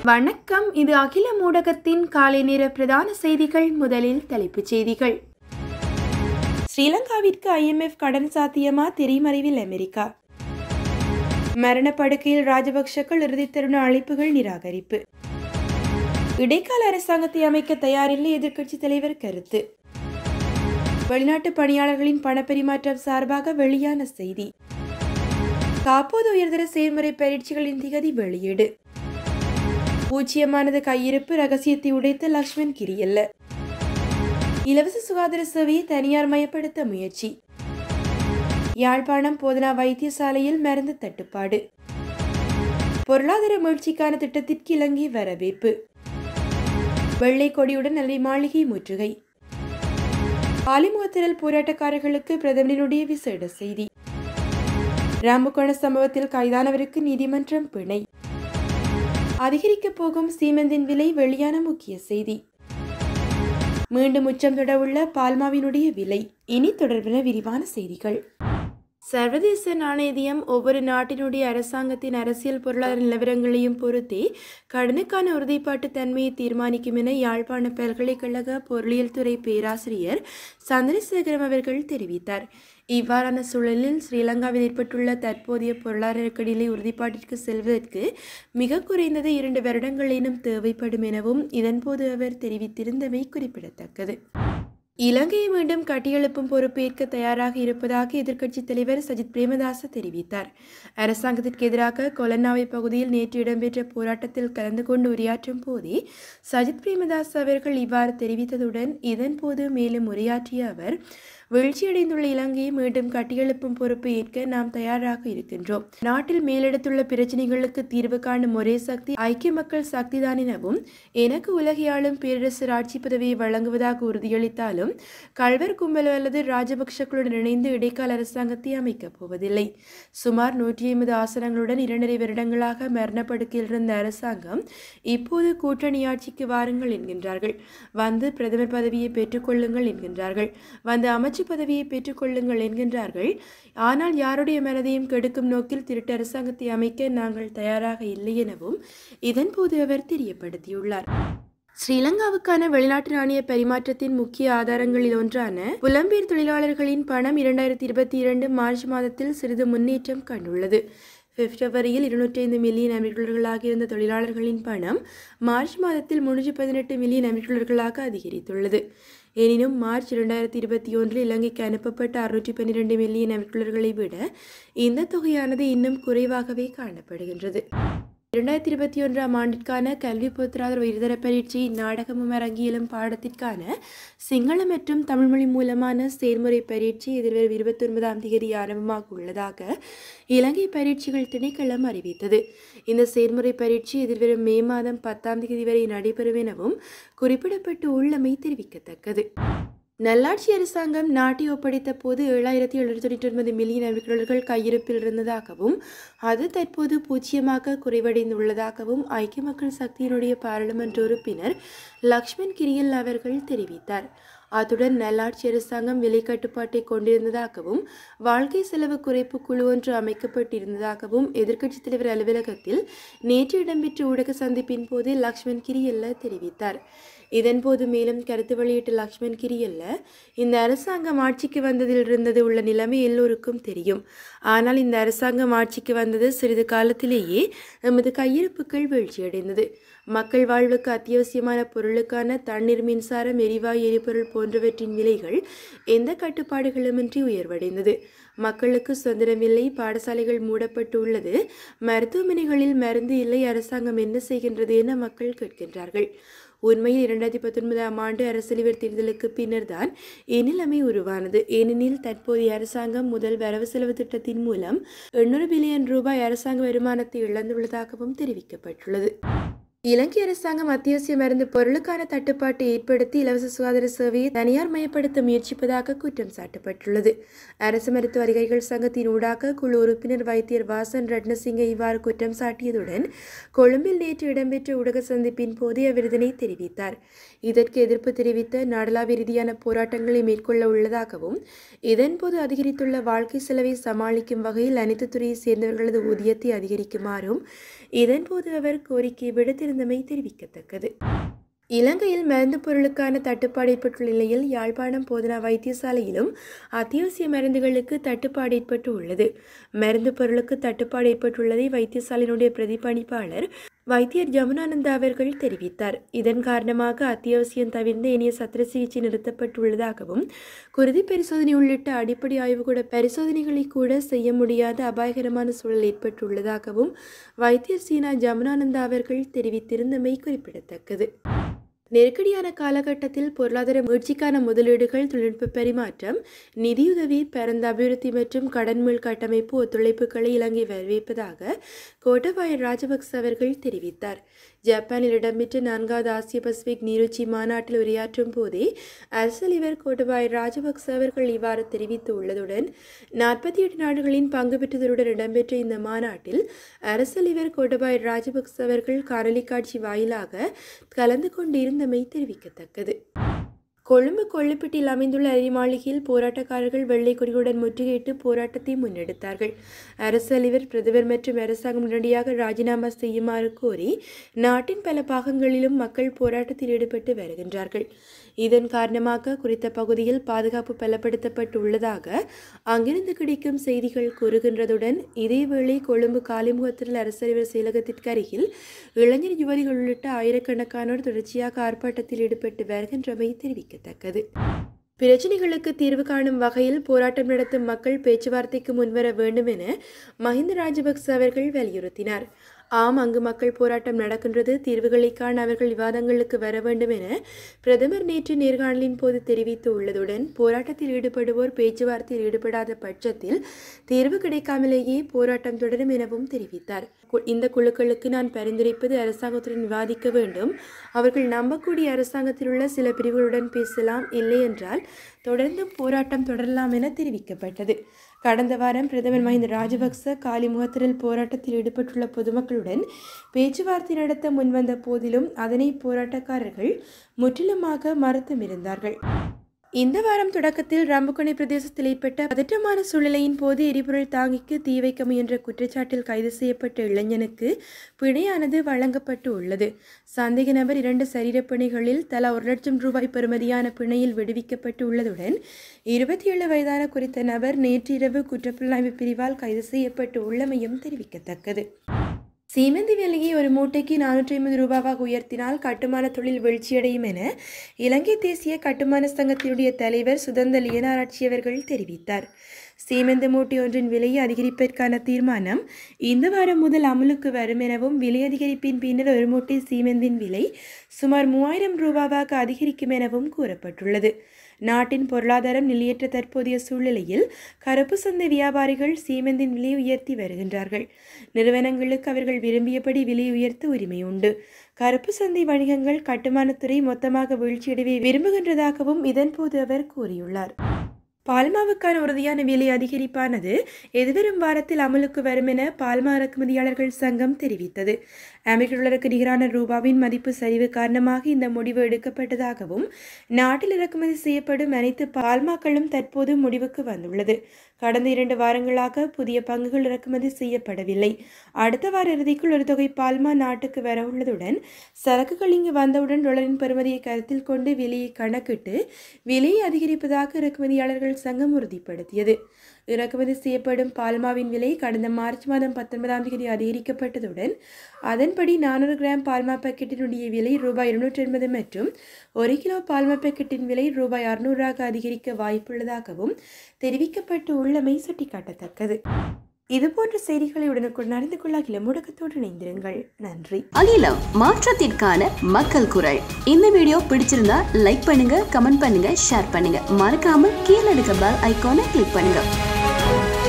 வணக்கம் இது அகில ஊடகத்தின் காலை நேர பிரதான செய்திகள் முதலில் தலைப்புச் செய்திகள் ஸ்ரீலங்காவிற்கு ஐஎம்எஃப் கடன் சாத்தியமா திரைமறைவில் அமெரிக்கா மரணப்படுக்கையில் ராஜபக்ஷக்கள் இறுதி தருண அழைப்புகள் நிராகரிப்பு இடைக்கால அரசாங்கத்தை அமைக்க தயாரில்லை எதிர்க்கட்சி தலைவர் கருத்து வெளிநாட்டு பணியாளர்களின் பணப்பரிமாற்றம் சார்பாக வெளியான செய்தி காப்போது உயர்தர செயல்முறை பயிற்சிகளின் திகதி வெளியீடு பூஜ்ஜியமானது கையிருப்பு ரகசியத்தை உடைத்த லக்ஷ்மண் கிரியல்ல இலவச சுகாதார சேவையை தனியார் மயப்படுத்த முயற்சி யாழ்ப்பாணம் போதனா வைத்தியசாலையில் மருந்து தட்டுப்பாடு பொருளாதார மீழ்ச்சிக்கான திட்டத்திற்கு இலங்கை வரவேற்பு வெள்ளை கொடியுடன் நெல்லை மாளிகை முற்றுகை ஆலிமுகத்திரல் போராட்டக்காரர்களுக்கு பிரதமரினுடைய விசேட செய்தி ராம்புகோண சம்பவத்தில் கைதானவருக்கு நீதிமன்றம் பிணை அதிகரிக்கப் போகும் சீமெந்தின் விலை வெளியான முக்கிய செய்தி மீண்டும் உச்சம் தொடவுள்ள பால்மாவினுடைய விலை இனி தொடர்பின விரிவான செய்திகள் சர்வதேச நாணயதியம் ஒவ்வொரு நாட்டினுடைய அரசாங்கத்தின் அரசியல் பொருளாதார நிலவரங்களையும் பொறுத்தே கடனுக்கான உறுதிப்பாட்டு தன்மையை தீர்மானிக்கும் என யாழ்ப்பாண பல்கலைக்கழக பொருளியல் துறை பேராசிரியர் சந்திரசேகரம் அவர்கள் தெரிவித்தார் இவ்வாறான சூழலில் ஸ்ரீலங்காவில் ஏற்பட்டுள்ள தற்போதைய பொருளாதார நெருக்கடியை உறுதிப்பாட்டிற்கு செல்வதற்கு மிக குறைந்தது இரண்டு வருடங்களேனும் தேவைப்படும் எனவும் இதன்போது அவர் தெரிவித்திருந்தமை குறிப்பிடத்தக்கது இலங்கையை மீண்டும் கட்டியெழுப்பும் பொறுப்பேற்க தயாராக இருப்பதாக எதிர்க்கட்சித் தலைவர் சஜித் பிரேமதாச தெரிவித்தார் அரசாங்கத்திற்கு எதிராக கொலன்னாவை பகுதியில் நேற்று இடம்பெற்ற போராட்டத்தில் கலந்து கொண்டு உரையாற்றும் போதே சஜித் பிரேமதாஸ் அவர்கள் இவ்வாறு தெரிவித்ததுடன் இதன்போது மேலும் உரையாற்றிய அவர் வீழ்ச்சியடைந்துள்ள இலங்கையை மீண்டும் கட்டியெழுப்பும் பொறுப்பு ஏற்க நாம் தயாராக இருக்கின்றோம் நாட்டில் மேலெடுத்துள்ள பிரச்சனைகளுக்கு தீர்வு காணும் ஒரே சக்தி ஐக்கிய மக்கள் சக்திதான் எனவும் எனக்கு உலகை ஆளும் பேரரசர் ஆட்சி பதவியை வழங்குவதாக உறுதியளித்தாலும் கல்வர் கும்பல் அல்லது ராஜபக்சக்களுடன் இணைந்து இடைக்கால அரசாங்கத்தை அமைக்கப் போவதில்லை சுமார் நூற்றி ஐம்பது ஆசனங்களுடன் இரண்டரை வருடங்களாக மரணப்படுக்கையில் இருந்த அரசாங்கம் இப்போது கூட்டணி ஆட்சிக்கு வாருங்கள் என்கின்றார்கள் வந்து பிரதமர் பதவியை பெற்றுக்கொள்ளுங்கள் என்கின்றார்கள் வந்து அமைச்சு பதவியை பெற்றுக்கொள்ளுங்கள் என்கின்றார்கள் ஆனால் யாருடைய மனதையும் கெடுக்கும் நோக்கில் திருட்டு அரசாங்கத்தை அமைக்க நாங்கள் தயாராக இல்லை எனவும் இதன்போது அவர் தெரியப்படுத்தியுள்ளார் ஸ்ரீலங்காவுக்கான வெளிநாட்டு நாணய பரிமாற்றத்தின் முக்கிய ஆதாரங்களில் ஒன்றான புலம்பெயர் தொழிலாளர்களின் பணம் இரண்டாயிரத்தி இருபத்தி இரண்டு மார்ச் மாதத்தில் சிறிது முன்னேற்றம் கண்டுள்ளது பிப்ரவரியில் இருநூற்றி ஐந்து மில்லியன் அமெரிக்கர்களாக இருந்த தொழிலாளர்களின் பணம் மார்ச் மாதத்தில் முன்னூற்றி பதினெட்டு மில்லியன் அமெரிக்கர்களாக அதிகரித்துள்ளது எனினும் மார்ச் இரண்டாயிரத்தி இருபத்தி ஒன்றில் இலங்கைக்கு அனுப்பப்பட்ட அறுநூற்றி பன்னிரெண்டு மில்லியன் அமெரிக்கர்களை விட இந்த தொகையானது இன்னும் குறைவாகவே காணப்படுகின்றது இரண்டாயிரத்தி இருபத்தி ஒன்றாம் ஆண்டிற்கான கல்வி பொருளாதார உயர்தர பரீட்சை நாடகமும் அரங்கியலும் பாடத்திற்கான சிங்கள மற்றும் தமிழ்மொழி மூலமான செயல்முறை பரீட்சை எதிர்வரும் இருபத்தி ஒன்பதாம் தேதி ஆரம்பமாக உள்ளதாக இலங்கை பரீட்சைகள் திணைக்களம் அறிவித்தது இந்த செயல்முறை பரீட்சை எதிர்வரும் மே மாதம் பத்தாம் தேதி வரை நடைபெறும் எனவும் குறிப்பிடப்பட்டு உள்ளமை தெரிவிக்கத்தக்கது நல்லாட்சி அரசாங்கம் நாட்டை ஒப்படைத்த போது ஏழாயிரத்தி எழுநூற்றி தொண்ணூற்றி ஒன்பது மில்லியன் அமெரிக்கர்கள் கையிருப்பில் இருந்ததாகவும் அது தற்போது பூஜ்ஜியமாக குறைவடைந்துள்ளதாகவும் ஐக்கிய மக்கள் சக்தியினுடைய பாராளுமன்ற உறுப்பினர் லக்ஷ்மண் கிரியல் அவர்கள் தெரிவித்தார் அத்துடன் நல்லாட்சி அரசாங்கம் விலை கட்டுப்பாட்டை கொண்டிருந்ததாகவும் வாழ்க்கை செலவு குறைப்பு குழு ஒன்று அமைக்கப்பட்டிருந்ததாகவும் எதிர்க்கட்சித் தலைவர் அலுவலகத்தில் நேற்று இடம்பெற்ற ஊடக சந்திப்பின் போது லக்ஷ்மண் கிரியல்ல தெரிவித்தார் இதன்போது மேலும் கருத்து வெளியிட்ட லக்ஷ்மண் கிரியல்ல இந்த அரசாங்கம் ஆட்சிக்கு வந்ததில் இருந்தது உள்ள நிலைமை எல்லோருக்கும் தெரியும் ஆனால் இந்த அரசாங்கம் ஆட்சிக்கு வந்தது சிறிது காலத்திலேயே நமது கையிருப்புகள் வீழ்ச்சியடைந்தது மக்கள் வாழ்வுக்கு அத்தியாவசியமான பொருளுக்கான தண்ணீர் மின்சாரம் எரிவாயு எரிபொருள் போன்றவற்றின் விலைகள் எந்த கட்டுப்பாடுகளுமின்றி உயர்வடைந்தது மக்களுக்கு சுதந்திரமில்லை பாடசாலைகள் மூடப்பட்டு உள்ளது மருத்துவமனைகளில் மருந்து இல்லை அரசாங்கம் என்ன செய்கின்றது என மக்கள் கேட்கின்றார்கள் உண்மையில் இரண்டாயிரத்தி பத்தொன்பதாம் ஆண்டு அரசியலவர் தேர்தலுக்கு பின்னர் தான் இந்நிலைமை உருவானது ஏனெனில் தற்போதைய அரசாங்கம் முதல் வரவு செலவு திட்டத்தின் மூலம் எண்ணூறு பில்லியன் ரூபாய் அரசாங்க வருமானத்தை இழந்துள்ளதாகவும் தெரிவிக்கப்பட்டுள்ளது இலங்கை அரசாங்கம் அத்தியாவசிய மருந்து பொருளுக்கான தட்டுப்பாட்டை ஏற்படுத்தி இலவச சுகாதார சேவையை தனியார் மயப்படுத்த முயற்சிப்பதாக குற்றம் சாட்டப்பட்டுள்ளது அரசு மருத்துவ அதிகாரிகள் சங்கத்தின் ஊடாக குழு உறுப்பினர் வைத்தியர் வாசன் ரட்னசிங்க இவ்வாறு குற்றம் சாட்டியதுடன் கொழும்பில் நேற்று இடம்பெற்ற ஊடக சந்திப்பின் போதே அவர் இதனை தெரிவித்தார் இதற்கு எதிர்ப்பு தெரிவித்த நாடளாவிய ரீதியான போராட்டங்களை மேற்கொள்ள உள்ளதாகவும் இதன்போது அதிகரித்துள்ள வாழ்க்கை செலவை சமாளிக்கும் வகையில் அனைத்து துறையை சேர்ந்தவர்களது ஊதியத்தை அதிகரிக்குமாறும் இதன்போது அவர் கோரிக்கை விடுத்திருந்த தெரிவித்திருந்தமை தெரிவிக்கத்தக்கது இலங்கையில் மருந்து பொருளுக்கான தட்டுப்பாடு ஏற்பட்டுள்ள நிலையில் யாழ்ப்பாணம் போதனா வைத்தியசாலையிலும் அத்தியாவசிய மருந்துகளுக்கு தட்டுப்பாடு ஏற்பட்டு உள்ளது மருந்து பொருளுக்கு தட்டுப்பாடு ஏற்பட்டுள்ளதை வைத்தியசாலையினுடைய பிரதிபலிப்பாளர் வைத்தியர் ஜமுனானந்தா அவர்கள் தெரிவித்தார் இதன் காரணமாக அத்தியாவசியம் தவிர்ந்த இனிய சத்திர சிகிச்சை நிறுத்தப்பட்டுள்ளதாகவும் குருதி பரிசோதனை உள்ளிட்ட அடிப்படை ஆய்வுகூட பரிசோதனைகளை கூட செய்ய முடியாத அபாயகரமான சூழல் ஏற்பட்டுள்ளதாகவும் வைத்தியர் சீனா ஜமுனானந்தா அவர்கள் தெரிவித்திருந்தமை குறிப்பிடத்தக்கது நெருக்கடியான காலகட்டத்தில் பொருளாதார முயற்சிக்கான முதலீடுகள் தொழில்நுட்ப பரிமாற்றம் நிதியுதவி பரந்த அபிவிருத்தி மற்றும் கடன்மீள் கட்டமைப்பு ஒத்துழைப்புகளை இலங்கை வரவேற்பதாக கோட்டபாய ராஜபக்ச அவர்கள் தெரிவித்தார் ஜப்பானில் இடம்பெற்ற நான்காவது ஆசிய பசிபிக் நீருச்சி மாநாட்டில் உரையாற்றும் போதே அரசலிவர் கோட்டபாய ராஜபக்ச அவர்கள் இவ்வாறு தெரிவித்து உள்ளதுடன் நாற்பத்தி எட்டு நாடுகளின் பங்கு பெற்றதுடன் இடம்பெற்ற இந்த மாநாட்டில் அரசலிவர் கோட்டபாய ராஜபக்ச அவர்கள் காணொலி காட்சி வாயிலாக கலந்து கொண்டிருந்தமை தெரிவிக்கத்தக்கது கொழும்பு கொள்ளுப்பட்டியில் அமைந்துள்ள அரி மாளிகையில் போராட்டக்காரர்கள் வெள்ளை கொடியுடன் முற்றுகையிட்டு போராட்டத்தை முன்னெடுத்தார்கள் அரசு அதிபர் பிரதமர் மற்றும் அரசாங்கம் உடனடியாக ராஜினாமா செய்யுமாறு கோரி நாட்டின் பல பாகங்களிலும் மக்கள் போராட்டத்தில் ஈடுபட்டு வருகின்றார்கள் இதன் காரணமாக குறித்த பகுதியில் பாதுகாப்பு பலப்படுத்தப்பட்டு உள்ளதாக அங்கிருந்து கிடைக்கும் செய்திகள் கூறுகின்றதுடன் இதேவேளை கொழும்பு காலிமுகத்தில் அரசறிவர் செயலகத்திற்கு அருகில் இளைஞர் யுவதிகள் உள்ளிட்ட ஆயிரக்கணக்கானோர் தொடர்ச்சியாக ஆர்ப்பாட்டத்தில் ஈடுபட்டு வருகின்றமை தெரிவிக்கத்தக்கது பிரச்சினைகளுக்கு தீர்வு காணும் வகையில் போராட்டம் நடத்தும் மக்கள் பேச்சுவார்த்தைக்கு முன்வர வேண்டும் என மஹிந்த ராஜபக்ச அவர்கள் வலியுறுத்தினார் ஆம் அங்கு மக்கள் போராட்டம் நடக்கின்றது தீர்வுகளை காண அவர்கள் விவாதங்களுக்கு வர வேண்டும் என பிரதமர் நேற்று நேர்காணலின் போது தெரிவித்து உள்ளதுடன் போராட்டத்தில் ஈடுபடுவோர் பேச்சுவார்த்தையில் ஈடுபடாத பட்சத்தில் தீர்வு கிடைக்காமலேயே போராட்டம் தொடரும் எனவும் தெரிவித்தார் கு- இந்த குழுக்களுக்கு நான் பரிந்துரைப்பது அரசாங்கத்துடன் விவாதிக்க வேண்டும் அவர்கள் நம்பக்கூடிய அரசாங்கத்தில் உள்ள சில பிரிவுகளுடன் பேசலாம் இல்லை என்றால் தொடர்ந்தும் போராட்டம் தொடரலாம் என தெரிவிக்கப்பட்டது கடந்த வாரம் பிரதமர் மஹிந்த ராஜபக்ச காலி முகத்திரல் போராட்டத்தில் ஈடுபட்டுள்ள பொதுமக்களுடன் பேச்சுவார்த்தை நடத்த முன்வந்த போதிலும் அதனை போராட்டக்காரர்கள் முற்றிலுமாக மறுத்துமிருந்தார்கள் இந்த வாரம் தொடக்கத்தில் ரம்புக்கொனை பிரதேசத்தில் ஏற்பட்ட பதற்றமான சூழ்நிலையின் போது எரிபொருள் தாங்கிக்கு தீ வைக்க முயன்ற குற்றச்சாட்டில் கைது செய்யப்பட்ட இளைஞனுக்கு பிணையானது வழங்கப்பட்டு உள்ளது சந்தேக நபர் இரண்டு சரீரப்பணிகளில் தலா ஒரு லட்சம் ரூபாய் பெறுமதியான பிணையில் விடுவிக்கப்பட்டு உள்ளதுடன் இருபத்தி ஏழு வயதான குறித்த நபர் நேற்றிரவு குற்றப்புலனாய்வு பிரிவால் கைது செய்யப்பட்டு உள்ளமையும் தெரிவிக்கத்தக்கது சீமெந்தி விலையை ஒரு மூட்டைக்கு நானூற்றி ஐம்பது ரூபாவாக உயர்த்தினால் கட்டுமான தொழில் வீழ்ச்சியடையும் என இலங்கை தேசிய கட்டுமான சங்கத்தினுடைய தலைவர் சுதந்த லியனாராட்சி அவர்கள் தெரிவித்தார் சீமெந்து மூட்டை ஒன்றின் விலையை அதிகரிப்பதற்கான தீர்மானம் இந்த வாரம் முதல் அமலுக்கு வரும் எனவும் விலை அதிகரிப்பின் பின்னர் ஒரு மூட்டை சீமெந்தின் விலை சுமார் மூவாயிரம் ரூபாவாக அதிகரிக்கும் எனவும் கூறப்பட்டுள்ளது நாட்டின் பொருளாதாரம் நிலையற்ற தற்போதைய சூழ்நிலையில் கருப்பு சந்தை வியாபாரிகள் சீமெந்தின் விலையை உயர்த்தி வருகின்றார்கள் நிறுவனங்களுக்கு அவர்கள் விரும்பியபடி விலை உயர்த்த உரிமை உண்டு கருப்பு சந்தை வணிகங்கள் கட்டுமானத்துறை மொத்தமாக வீழ்ச்சியடைவை விரும்புகின்றதாகவும் இதன்போது அவர் கூறியுள்ளார் பால்மாவுக்கான உறுதியான விலை அதிகரிப்பானது எதிர்வரும் வாரத்தில் அமலுக்கு வரும் என பால்மா இறக்குமதியாளர்கள் சங்கம் தெரிவித்தது அமெரிக்க டாலருக்கு நிகரான ரூபாவின் மதிப்பு சரிவு காரணமாக இந்த முடிவு எடுக்கப்பட்டதாகவும் நாட்டில் இறக்குமதி செய்யப்படும் அனைத்து பால்மாக்களும் தற்போது முடிவுக்கு வந்துள்ளது கடந்த இரண்டு வாரங்களாக புதிய பங்குகள் இறக்குமதி செய்யப்படவில்லை அடுத்த வார இறுதிக்குள் ஒரு தொகை பால்மா நாட்டுக்கு வர உள்ளதுடன் சரக்குகள் இங்கு வந்தவுடன் டாலரின் பெறுமதியை கருத்தில் கொண்டு விலையை கணக்கிட்டு விலையை அதிகரிப்பதாக இறக்குமதியாளர்கள் சங்கம் உறுதிப்படுத்தியது இறக்குமதி செய்யப்படும் பால்மாவின் விலை கடந்த மார்ச் மாதம் பத்தொன்பதாம் தேதி அதிகரிக்கப்பட்டதுடன் அதன்படி நானூறு கிராம் பால்மா பாக்கெட்டினுடைய விலை ரூபாய் இருநூற்றி எண்பது மற்றும் ஒரு கிலோ பால்மா பாக்கெட்டின் விலை ரூபாய் அறுநூறாக அதிகரிக்க வாய்ப்புள்ளதாகவும் தெரிவிக்கப்பட்டு உள்ளமை சுட்டிக்காட்டத்தக்கது இதுபோன்ற செய்திகளை உடனுக்குடன் அறிந்து கொள்ள அகில முடக்கத்தோடு இணைந்திருங்கள் நன்றி அகிலம் மாற்றத்திற்கான மக்கள் குரல் இந்த வீடியோ பிடிச்சிருந்தா லைக் பண்ணுங்க கமெண்ட் பண்ணுங்க ஷேர் பண்ணுங்க மறக்காம கீழே இருக்க பெல் ஐகானை கிளிக் பண்ணுங்க